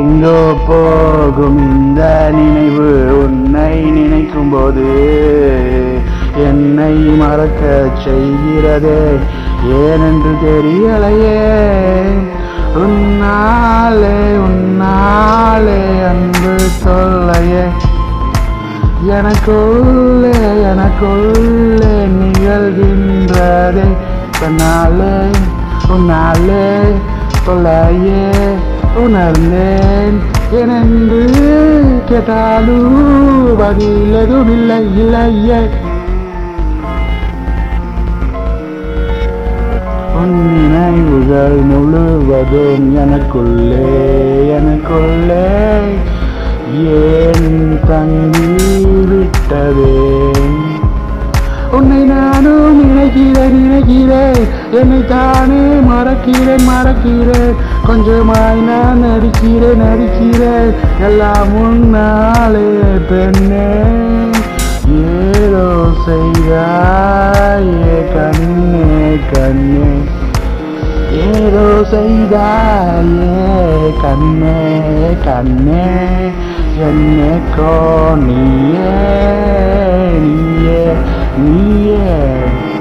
எங்கோ போகும் இந்த நினைவு உன்னை நினைக்கும் போது என்னை மறக்க செய்கிறதே ஏனென்று தெரியலையே உன்னாலே உன்னாலே அன்பு சொல்லையே எனக்குள்ளே எனக்குள்ளே நிகழ்கின்றதே தன்னாலே உன்னாலே தொல்லையே உணர்ந்தேன் ஏனென்று கேட்டாலும் பதில் எதுவும் இல்லை இல்லையே உன் நினைவுகள் முழுவதும் எனக்குள்ளே எனக்குள்ளே ஏன் தங்கி விட்டதே உன்னை நானும் நினைக்கிறேன் நினைக்கிறேன் என்னை தானே மறக்கிறேன் மறக்கிறேன் கொஞ்சமாய் நான் நடிக்கிறேன் நடிக்கிறேன் எல்லாம் முன்னாலே பெண்ணே ஏதோ செய்தாயே கண்ணே கண்ணே ஏதோ செய்தாயே கண்ணே கண்ணே என்னைக்கோ நீயே நீயே நீயே